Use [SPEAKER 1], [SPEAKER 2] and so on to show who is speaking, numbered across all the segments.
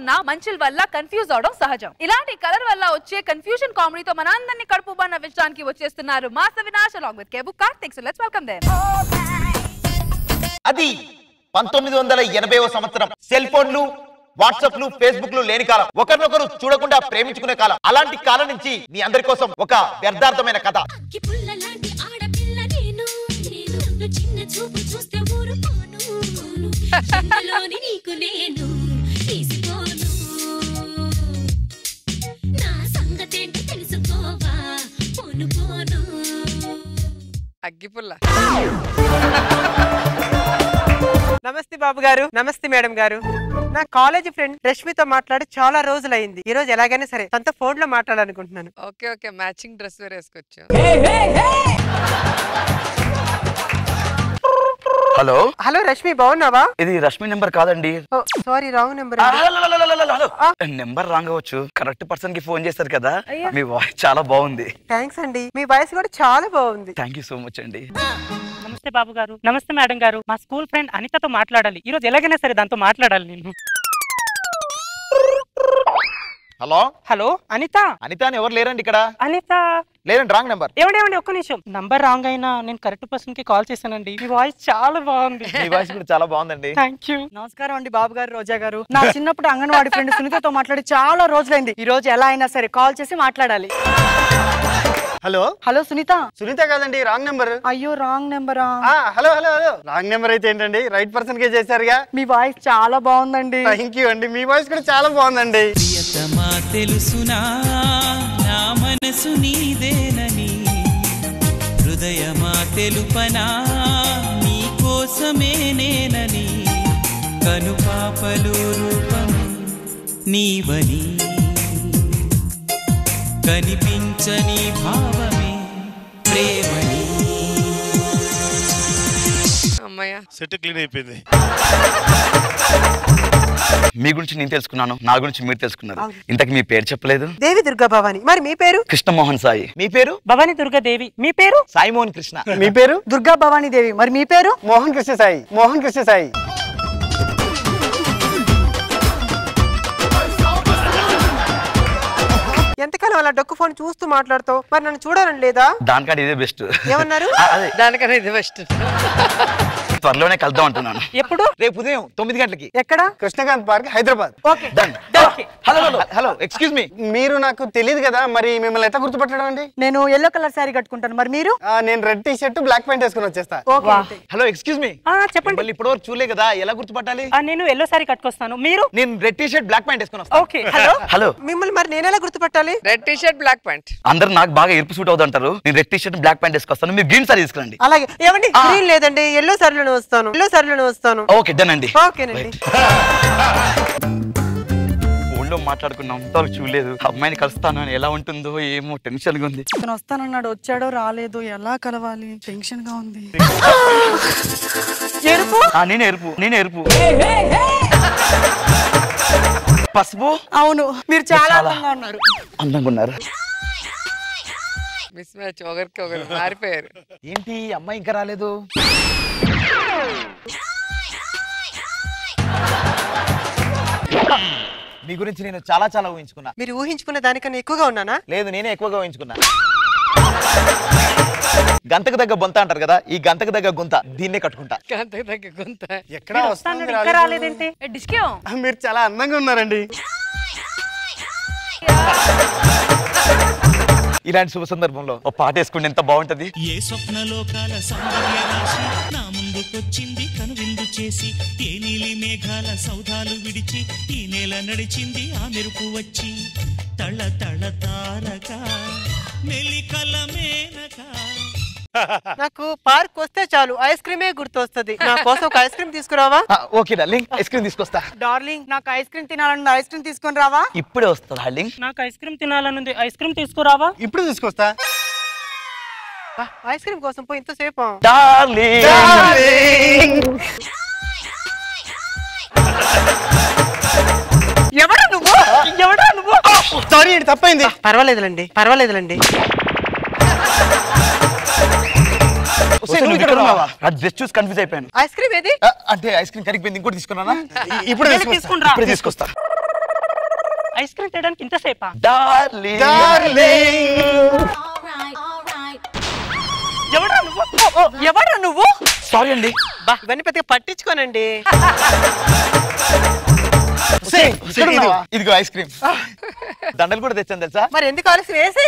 [SPEAKER 1] ఉన్నా మంచిల్ వల్ల కన్ఫ్యూజ్ అవడం సహజం ఇలాంటి కలర్ వల్ల వచ్చే కన్ఫ్యూజన్ కామెడీతో మన అందరినీ కడుపు బాగా నవ్వించడానికి వచ్చేస్తున్నారు మాస వినాష్ అలాంగ్ విత్ కేబు Karthik so let's welcome them
[SPEAKER 2] అది పంతొమ్మిది వందల ఎనభైవ సంవత్సరం సెల్ ఫోన్లు వాట్సాప్లు ఫేస్బుక్లు లేని కాలం ఒకరినొకరు చూడకుండా ప్రేమించుకునే కాలం అలాంటి కాలం నుంచి మీ అందరి కోసం ఒక వ్యర్థార్థమైన కథ
[SPEAKER 3] అక్కి పుల్ల లాంటి ఆడపిల్ల నేను నేను నన్ను చిన్న చూపు చూస్తే ఊరుకోను ఎండలోని నీకు నేను తీసుకోను నా సంగతేంటి తెలుసుకోవా పోను పోను
[SPEAKER 4] అగ్గిపుల్ల
[SPEAKER 5] నమస్తే బాబు గారు నమస్తే మేడం గారు నా కాలేజీ ఫ్రెండ్ రష్మితో మాట్లాడి చాలా రోజులైంది ఈ రోజు ఎలాగైనా సరే తనతో ఫోన్ లో మాట్లాడాలనుకుంటున్నాను
[SPEAKER 4] ఓకే ఓకే మ్యాచింగ్ డ్రెస్ వేరే వేసుకొచ్చు
[SPEAKER 6] హలో
[SPEAKER 5] హలో రష్మి బాగున్నావా
[SPEAKER 6] ఇది రష్మి నెంబర్ కాదండి
[SPEAKER 5] sorry wrong number
[SPEAKER 6] number wrong అవ్వచ్చు కరెక్ట్ పర్సన్ కి ఫోన్ చేశారు కదా మీ వాయిస్ చాలా బాగుంది
[SPEAKER 5] థ్యాంక్స్ అండి మీ వాయిస్ కూడా చాలా బాగుంది
[SPEAKER 6] థ్యాంక్ యూ సో మచ్ అండి
[SPEAKER 7] నమస్తే బాబు గారు నమస్తే మేడం గారు మా స్కూల్ ఫ్రెండ్ అనితతో మాట్లాడాలి ఈ రోజు ఎలాగైనా సరే దాంతో మాట్లాడాలి నేను
[SPEAKER 2] హలో
[SPEAKER 7] హలో అనిత
[SPEAKER 2] అనిత అని ఎవరు లేరండి ఇక్కడ
[SPEAKER 7] అనిత
[SPEAKER 2] లేరండి రాంగ్ నెంబర్
[SPEAKER 7] ఏమండి ఏమండి ఒక్క నిమిషం నంబర్ రాంగ్ అయినా నేను కరెక్ట్ పర్సన్ కి కాల్ చేశానండి మీ వాయిస్ చాలా బాగుంది
[SPEAKER 2] మీ వాయిస్ కూడా చాలా బాగుందండి
[SPEAKER 7] థ్యాంక్ యూ
[SPEAKER 8] నమస్కారం అండి బాబు గారు రోజా గారు నా చిన్నప్పుడు అంగన్వాడి ఫ్రెండ్ సునీతతో మాట్లాడి చాలా రోజులైంది ఈ రోజు ఎలా అయినా సరే కాల్ చేసి మాట్లాడాలి
[SPEAKER 9] హలో
[SPEAKER 8] హలో సునీత
[SPEAKER 9] సునీత కాదండి రాంగ్ నెంబర్
[SPEAKER 8] అయ్యో రాంగ్ నెంబరా
[SPEAKER 9] hello hello hello wrong number అయితే ఏంటండి రైట్ పర్సన్ కే చేశారుగా
[SPEAKER 8] మీ వాయిస్ చాలా బాగుందండి
[SPEAKER 9] థ్యాంక్ యూ అండి మీ వాయిస్ కూడా చాలా బాగుందండి
[SPEAKER 10] ప్రియతమా తెలుసునా నా మనసు నీదేనని హృదయమా తెలుపనా నీ కోసమే నేనని కనుపాపలు రూపం నీవని కనిపించని భావమే ప్రేమని
[SPEAKER 4] అమ్మయ్య
[SPEAKER 11] సెట్ క్లీన్ అయిపోయింది
[SPEAKER 6] మీ గురించి నేను తెలుసుకున్నాను నా గురించి మీరు తెలుసుకున్నారు ఇంతకు మీ పేరు చెప్పలేదు
[SPEAKER 5] దేవి దుర్గా భవాని మరి మీ పేరు
[SPEAKER 6] కృష్ణమోహన్ సాయి
[SPEAKER 2] మీ పేరు
[SPEAKER 7] భవానీ దుర్గాదేవి మీ పేరు
[SPEAKER 2] సాయి మోహన్ కృష్ణ
[SPEAKER 9] మీ పేరు
[SPEAKER 8] దుర్గా భవానీ దేవి మరి మీ పేరు
[SPEAKER 9] మోహన్ కృష్ణ సాయి మోహన్ కృష్ణ సాయి
[SPEAKER 5] ఎంతకాలం అలా డొక్కు ఫోన్ చూస్తూ మాట్లాడుతావు మరి నన్ను చూడాలని లేదా
[SPEAKER 6] దానికంటే ఇదే బెస్ట్
[SPEAKER 5] ఏమన్నారు
[SPEAKER 6] అదే
[SPEAKER 4] దానికన్నా ఇది బెస్ట్
[SPEAKER 6] త్వరలోనే కలుద్దాం అంటున్నాను
[SPEAKER 7] ఎప్పుడు
[SPEAKER 2] రేపు ఉదయం తొమ్మిది గంటలకి
[SPEAKER 5] ఎక్కడ
[SPEAKER 9] Krishnakanth park Hyderabad
[SPEAKER 2] Done. Hello hello hello excuse me
[SPEAKER 9] మీరు నాకు తెలియదు కదా మరి మిమ్మల్ని ఎట్లా గుర్తుపట్టడం అండి
[SPEAKER 8] నేను ఎల్లో కలర్ శారీ కట్టుకుంటాను మరి మీరు
[SPEAKER 9] ఆ, నేను red T shirt black pant వేసుకుని వచ్చేస్తా
[SPEAKER 8] ఓకే
[SPEAKER 2] హలో ఎక్స్క్యూజ్ మీ
[SPEAKER 7] ఆ, చెప్పండి
[SPEAKER 2] మళ్ళీ ఇప్పటివరకు చూడలే కదా ఎలా గుర్తుపట్టాలి
[SPEAKER 7] ఆ, నేను ఎల్లో సారీ కట్టుకొస్తాను మీరు
[SPEAKER 2] నేను red T shirt black pant వేసుకుని వస్తాను
[SPEAKER 7] ఓకే హలో
[SPEAKER 6] హలో
[SPEAKER 5] మిమ్మల్ని మరి నేనెలా గుర్తుపట్టాలి
[SPEAKER 4] red T shirt black pant
[SPEAKER 6] అందరు నాకు బాగా ఎరుపు సూట్ అవుతుంటారు నేను red T shirt black pant వేసుకొస్తాను మీరు గ్రీన్ సారీ తీసుకురండి
[SPEAKER 5] అలాగే ఏమండి గ్రీన్ లేదండి ఎల్లో సారీలోనే వస్తాను ఎల్లో సారీలోనే వస్తాను
[SPEAKER 6] ఓకే డన్ అండి
[SPEAKER 5] ఓకేనండి
[SPEAKER 6] ఫోన్లో మాట్లాడుకున్నాం అంతవరకు చూడలేదు అమ్మాయిని కలుస్తాను అని ఎలా ఉంటుందో ఏమో టెన్షన్ గా ఉంది
[SPEAKER 8] ఇతను వస్తానన్నాడు వచ్చాడో రాలేదు ఎలా కలవాలి టెన్షన్ గా ఉంది
[SPEAKER 5] ఎరుపు
[SPEAKER 6] ఆ, నేనే ఎరుపు నేనే ఎరుపు పసుపు
[SPEAKER 8] అవును మీరు చాలా
[SPEAKER 6] చాలా.
[SPEAKER 8] అందంగా ఉన్నారు
[SPEAKER 6] అందంగా ఉన్నారు
[SPEAKER 4] మిస్ మ్యాచ్ ఒకరికి ఒకరు మారిపోయారు
[SPEAKER 2] ఏంటి ఈ అమ్మాయి ఇంకా రాలేదు మీ గురించి నేను చాలా చాలా ఊహించుకున్నా
[SPEAKER 5] మీరు ఊహించుకున్న దానికన్నా ఎక్కువగా ఉన్నానా
[SPEAKER 2] లేదు నేనే ఎక్కువగా ఊహించుకున్నా గంతకు దగ్గర బొంత అంటారు కదా ఈ గంతకు దగ్గర గుంత దీన్నే కట్టుకుంటా
[SPEAKER 4] గంతకు తగ్గ గుంత
[SPEAKER 9] ఎక్కడ
[SPEAKER 7] వస్తాను
[SPEAKER 9] వస్తుంది
[SPEAKER 7] ఇంకా రాలేదేంటి
[SPEAKER 1] డిస్క్యూ
[SPEAKER 9] మీరు చాలా అందంగా ఉన్నారండి
[SPEAKER 2] ఇలాంటి శుభ సందర్భంలో
[SPEAKER 6] ఓ పాట వేసుకుంటే ఎంత బాగుంటది
[SPEAKER 10] ఏ స్వప్నలోకాల సౌందర్య రాశి నా ముందుకొచ్చింది కనువిందు చేసి ఏ నీలి మేఘాల సౌధాలు విడిచి ఈ నేల నడిచింది ఆ మెరుపు వచ్చి తళ తళ తారక మెలికల మేనక
[SPEAKER 5] నాకు పార్క్ వస్తే చాలు ఐస్ క్రీమే గుర్తొస్తుంది నా కోసం ఒక ఐస్ క్రీమ్ తీసుకురావా
[SPEAKER 2] ఓకే డార్లింగ్ ఐస్ క్రీమ్ తీసుకొస్తా
[SPEAKER 8] డార్లింగ్ నాకు ఐస్ క్రీమ్ తినాలని ఐస్ క్రీమ్ తీసుకొని రావా
[SPEAKER 6] ఇప్పుడే వస్తుంది హార్లింగ్
[SPEAKER 7] నాకు ఐస్ క్రీమ్ తినాలనుంది ఐస్ క్రీమ్ తీసుకురావా
[SPEAKER 9] ఇప్పుడు తీసుకొస్తా
[SPEAKER 5] బా, ఐస్ క్రీమ్ కోసం పోయి ఇంతసేపు ఎవడా నువ్వు ఎవడా నువ్వు
[SPEAKER 9] సారీ అండి తప్పైంది
[SPEAKER 5] పర్వాలేదులండి పర్వాలేదులండి
[SPEAKER 2] వస్తే నువ్వు ఇక్కడ ఉన్నావా?
[SPEAKER 6] అది డ్రెస్ చూసి కన్ఫ్యూజ్ అయిపోయాను
[SPEAKER 5] ఐస్ క్రీమ్ ఏది
[SPEAKER 2] ఆ, అంటే ఐస్ క్రీమ్ కరిగిపోయింది ఇంకోటి తీసుకున్నానా
[SPEAKER 9] ఇప్పుడు
[SPEAKER 7] వెళ్ళి
[SPEAKER 9] తీసుకొస్తా
[SPEAKER 7] తీసుకుని రా
[SPEAKER 6] ఇప్పుడే తీసుకొస్తా
[SPEAKER 7] ఐస్ క్రీమ్ తేయడానికి ఇంతసేపా
[SPEAKER 6] డార్లింగ్
[SPEAKER 7] ఎవడ్రా నువ్వు ఎవడ్రా నువ్వు
[SPEAKER 6] సారీ అండి
[SPEAKER 5] బా ఇవన్నీ పెద్దగా పట్టించుకోనండి
[SPEAKER 2] ఇదిగో, ఇదిగో ఐస్ క్రీమ్ దండలు కూడా తెచ్చాను తెలుసా
[SPEAKER 5] మరి ఎందుకు ఆలస్యం వేసి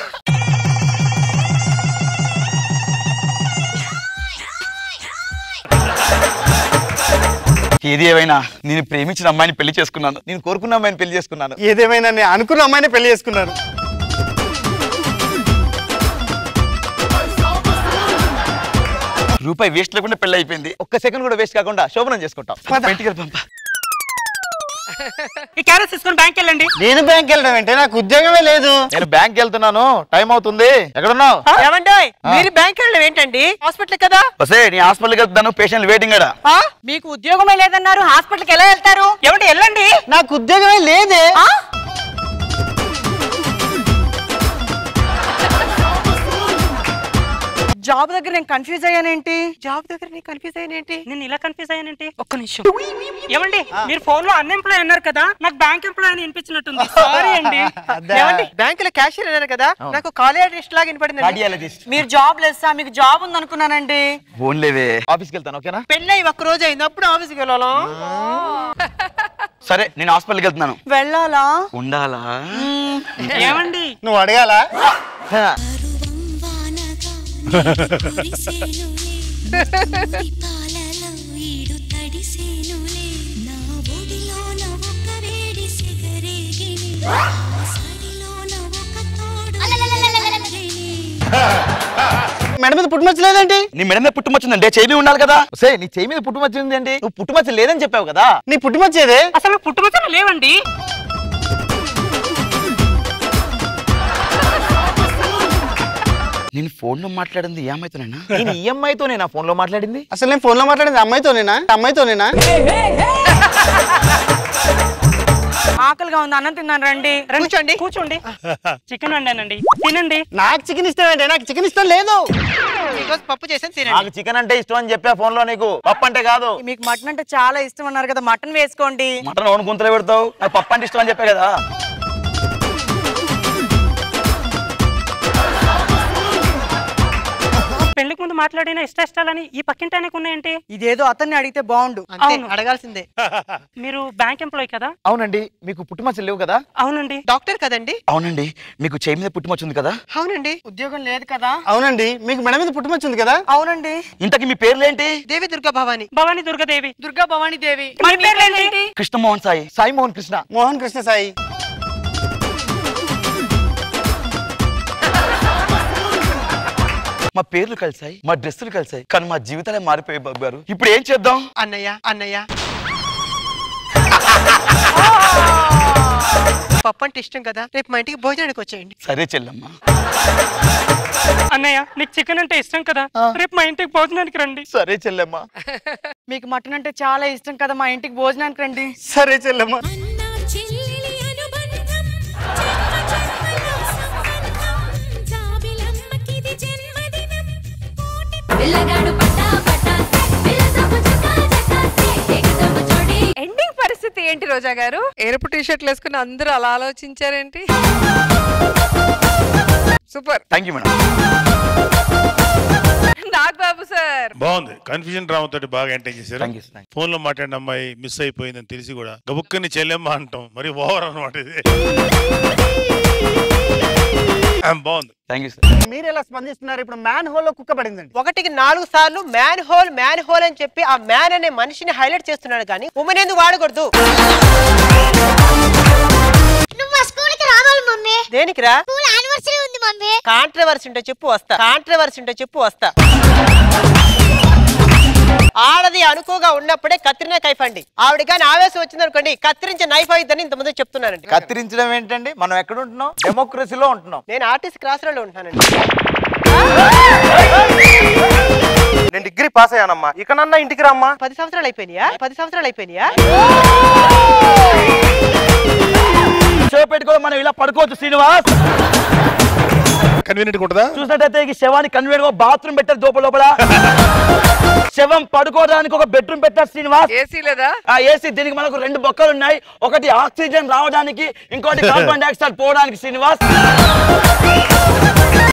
[SPEAKER 6] ఏది ఏమైనా నేను ప్రేమించిన అమ్మాయిని పెళ్లి చేసుకున్నాను
[SPEAKER 2] నేను కోరుకున్న అమ్మాయిని పెళ్లి చేసుకున్నాను
[SPEAKER 9] ఏదేమైనా నేను అనుకున్న అమ్మాయిని పెళ్లి చేసుకున్నాను
[SPEAKER 6] రూపాయి వేస్ట్ లేకుండా పెళ్లి అయిపోయింది
[SPEAKER 2] ఒక్క సెకండ్ కూడా వేస్ట్ కాకుండా శోభనం చేసుకుంటాం
[SPEAKER 6] ఇంటికి వెళ్ళి పంప
[SPEAKER 7] ఈ క్యారెట్ తీసుకొని బ్యాంక్ వెళ్ళండి
[SPEAKER 9] నేను బ్యాంక్ వెళ్ళడం అంటే నాకు ఉద్యోగమే లేదు
[SPEAKER 2] నేను బ్యాంక్ వెళ్తున్నాను టైం అవుతుంది ఎక్కడున్నావు
[SPEAKER 5] ఏమండి మీరు బ్యాంక్ వెళ్ళడం ఏంటండి హాస్పిటల్ కదా
[SPEAKER 6] వసే నీ హాస్పిటల్కి వెళ్తాను పేషెంట్ వెయిటింగ్ అడా
[SPEAKER 8] ఆ? మీకు ఉద్యోగమే లేదన్నారు హాస్పిటల్కి ఎలా వెళ్తారు
[SPEAKER 7] ఏమండి వెళ్ళండి
[SPEAKER 9] నాకు ఉద్యోగమే లేదే
[SPEAKER 8] ఆ? జాబ్ దగ్గర నేను కన్ఫ్యూజ్ అయ్యానేంటి
[SPEAKER 5] జాబ్ దగ్గర నీకు కన్ఫ్యూజ్ అయ్యేంటి
[SPEAKER 7] నేను ఇలా కన్ఫ్యూజ్ అయ్యానంటే ఒక్క నిమిషం ఏమండి మీరు ఫోన్ లో అన్ఎంప్లాయ్ అన్నారు కదా నాకు బ్యాంక్ ఎంప్లాయ్ అని వినిపించినట్టుంది సారీ అండి
[SPEAKER 5] ఏమండి బ్యాంకులో క్యాషియర్ అన్నారు కదా నాకు కాలేజ్ లిస్ట్ లాగా వినపడింది
[SPEAKER 2] కార్డియాలజిస్ట్
[SPEAKER 8] మీరు జాబ్ లెస్సా మీకు జాబ్ ఉంది అనుకున్నానండి
[SPEAKER 6] ఫోన్ లేవే
[SPEAKER 2] ఆఫీస్కి వెళ్తాను ఓకేనా
[SPEAKER 5] పెళ్ళి అయ్యి ఒక్క రోజు అయింది అప్పుడు ఆఫీస్కి వెళ్ళాలా
[SPEAKER 6] సరే నేను హాస్పిటల్కి వెళ్తున్నాను
[SPEAKER 8] వెళ్ళాలా
[SPEAKER 6] ఉండాలా
[SPEAKER 7] ఏమండి
[SPEAKER 9] నువ్వు అడగాల
[SPEAKER 3] పాలలో ఈడు తడిసేనులే నా ఒడిలోన ఒక వేడి సిగరేగిని నా సడిలోన ఒక తోడు
[SPEAKER 9] మెడ మీద పుట్టుమచ్చలేదేంటి
[SPEAKER 6] నీ మెడ మీద పుట్టుమొచ్చిందంటే చేయి ఉండాలి కదా
[SPEAKER 2] సే నీ చేయి మీద పుట్టుమచ్చ ఉంది ఏంటి నువ్వు పుట్టుమచ్చ లేదని చెప్పావు కదా
[SPEAKER 9] నీ పుట్టుమచ్చేదే
[SPEAKER 7] అసలు పుట్టుమచ్చలు లేవండి
[SPEAKER 6] నేను ఫోన్ లో మాట్లాడింది ఏమైతున్నానా
[SPEAKER 2] నేను ఈఎంఐ తో నేను ఫోన్ లో మాట్లాడింది
[SPEAKER 9] అసలు నేను ఫోన్ లో మాట్లాడింది అమ్మాయితోనేనా అమ్మాయితోనేనా
[SPEAKER 8] ఆకలిగా ఉంది అన్నం తిన్నాను రండి
[SPEAKER 7] రండి,
[SPEAKER 5] కూర్చోండి.
[SPEAKER 7] కూర్చోండి చికెన్ వండానండి తినండి
[SPEAKER 9] నాకు చికెన్ ఇష్టం ఏంటి నాకు చికెన్ ఇష్టం లేదు
[SPEAKER 5] ఈరోజు పప్పు చేసాను తినండి
[SPEAKER 2] నాకు చికెన్ అంటే ఇష్టం అని చెప్పా ఫోన్ లో నీకు పప్పు అంటే కాదు
[SPEAKER 8] మీకు మటన్ అంటే చాలా ఇష్టం అన్నారు కదా మటన్ వేసుకోండి
[SPEAKER 6] మటన్ ఓన్ గుంతలో పెడతావు నాకు పప్పు అంటే ఇష్టం అని చెప్పా కదా
[SPEAKER 7] పెళ్లికి ముందు మాట్లాడిన ఇష్ట ఇష్టాలని ఈ పక్కింటి ఆయనకు ఉన్నాయంటే
[SPEAKER 8] ఇదేదో అతన్ని అడిగితే బాగుండు
[SPEAKER 5] అంతే
[SPEAKER 7] అవును.
[SPEAKER 5] అడగాల్సిందే
[SPEAKER 7] మీరు బ్యాంక్ ఎంప్లాయ్ కదా
[SPEAKER 2] అవునండి మీకు పుట్టుమచ్చలు లేవు కదా
[SPEAKER 7] అవునండి
[SPEAKER 5] డాక్టర్ కదండి
[SPEAKER 6] అవునండి మీకు చేయి మీద పుట్టుమొచ్చింది కదా
[SPEAKER 5] అవునండి
[SPEAKER 8] ఉద్యోగం లేదు కదా
[SPEAKER 9] అవునండి మీకు మెడ మీద పుట్టుమచ్చింది కదా
[SPEAKER 8] అవునండి
[SPEAKER 6] ఇంతకి మీ పేర్లేంటి
[SPEAKER 5] దేవి దుర్గా భవాని
[SPEAKER 7] భవానీ దుర్గాదేవి
[SPEAKER 8] దుర్గా భవానీ దేవి
[SPEAKER 7] మీ పేర్లేంటి
[SPEAKER 6] కృష్ణమోహన్ సాయి
[SPEAKER 2] సాయి మోహన్ కృష్ణ
[SPEAKER 9] మోహన్ కృష్ణ సాయి
[SPEAKER 6] మా పేర్లు కలిసాయి మా డ్రెస్సులు కలిసాయి కానీ మా జీవితాలే మారిపోయాయి బాబు గారు ఇప్పుడు ఏం చేద్దాం
[SPEAKER 5] అన్నయ్య అన్నయ్య పప్పు అంటే ఇష్టం కదా రేపు మా ఇంటికి భోజనానికి వచ్చేయండి
[SPEAKER 6] సరే చెల్లమ్మ
[SPEAKER 7] అన్నయ్య నీకు చికెన్ అంటే ఇష్టం కదా రేపు మా ఇంటికి భోజనానికి రండి
[SPEAKER 2] సరే చెల్లెమ్మ
[SPEAKER 8] మీకు మటన్ అంటే చాలా ఇష్టం కదా మా ఇంటికి భోజనానికి రండి
[SPEAKER 9] సరే చెల్లెమ్మ
[SPEAKER 3] అన్నా చెల్లెలి అనుబంధం జన్మ జన్మలో సంబంధం జాబిలమ్మకిది జన్మదినం కోటి పిల్లగాడు పట్టా పట్టా పిల్ల సబ్బు చకా చకా ఎగదమ్మ చోడి
[SPEAKER 1] ఎండింగ్ పరిస్థితి ఏంటి రోజా గారు
[SPEAKER 4] ఎరుపు టీ షర్ట్లు వేసుకుని అందరూ అలా ఆలోచించారేంటి super
[SPEAKER 6] thank you madam
[SPEAKER 1] Nagababu sir
[SPEAKER 11] బాగుంది కన్ఫ్యూజన్ డ్రామా తోటి బాగా ఎంటైన్ చేశారు
[SPEAKER 6] థ్యాంక్ యూ థ్యాంక్
[SPEAKER 11] ఫోన్ లో మాట్లాడిన అమ్మాయి మిస్ అయిపోయిందని తెలిసి కూడా గబుక్కని చెల్లెమ్మ అంటాం మరి ఓవర్ అనమాట ఇది ఆ, బాగుంది
[SPEAKER 6] థ్యాంక్ యూ సార్
[SPEAKER 9] మీరు ఎలా స్పందిస్తున్నారు ఇప్పుడు మ్యాన్ హోల్ లో కుక్క పడిందండి
[SPEAKER 5] ఒకటికి నాలుగు సార్లు మ్యాన్ హోల్ మ్యాన్ హోల్ అని చెప్పి ఆ మ్యాన్ అనే మనిషిని హైలైట్ చేస్తున్నాడు కానీ ఉమెన్ ఎందుకు వాడకూడదు
[SPEAKER 3] నువ్వు మా స్కూల్ కి రావాలి మమ్మీ
[SPEAKER 5] దేనికిరా
[SPEAKER 3] స్కూల్ యానివర్సరీ ఉంది మమ్మీ
[SPEAKER 5] కాంట్రవర్సీ ఉంటే చెప్పు వస్తా కాంట్రవర్సీ ఉంటే చెప్పు వస్తా ఆడది అనుకోగా ఉన్నప్పుడే కత్తిరిన కైఫ్ అండి ఆవిడ కానీ ఆవేశం వచ్చింది అనుకోండి కత్తిరించే నైఫ్ అయిద్దని ఇంతమంది చెప్తున్నానండి
[SPEAKER 2] కత్తిరించడం ఏంటండి మనం ఎక్కడ ఉంటున్నాం డెమోక్రసీలో ఉంటున్నాం
[SPEAKER 5] నేను ఆర్టిస్ట్ క్రాస్ రోడ్ లో ఉంటానండి
[SPEAKER 9] నేను డిగ్రీ పాస్ అయ్యానమ్మా ఇకనన్నా ఇంటికి రమ్మా
[SPEAKER 5] పది సంవత్సరాలు అయిపోయినాయా పది సంవత్సరాలు అయిపోయినాయా
[SPEAKER 6] షో పెట్టుకోవడం మనం ఇలా పడుకోవచ్చు శ్రీనివాస్
[SPEAKER 11] కన్వీనియంట్ ఉంటుందా
[SPEAKER 6] చూసినట్టయితే ఈ శవానికి కన్వీనియంట్ గా బాత్రూమ్ పెట్టారు దోప లోపల శవం పడుకోవడానికి ఒక బెడ్రూమ్ పెట్టారు శ్రీనివాస్
[SPEAKER 4] ఏసీ లేదా
[SPEAKER 6] ఆ ఏసీ దీనికి మనకు రెండు బొక్కలు ఉన్నాయి ఒకటి ఆక్సిజన్ రావడానికి ఇంకోటి కార్బన్ డైఆక్సైడ్ పోవడానికి శ్రీనివాస్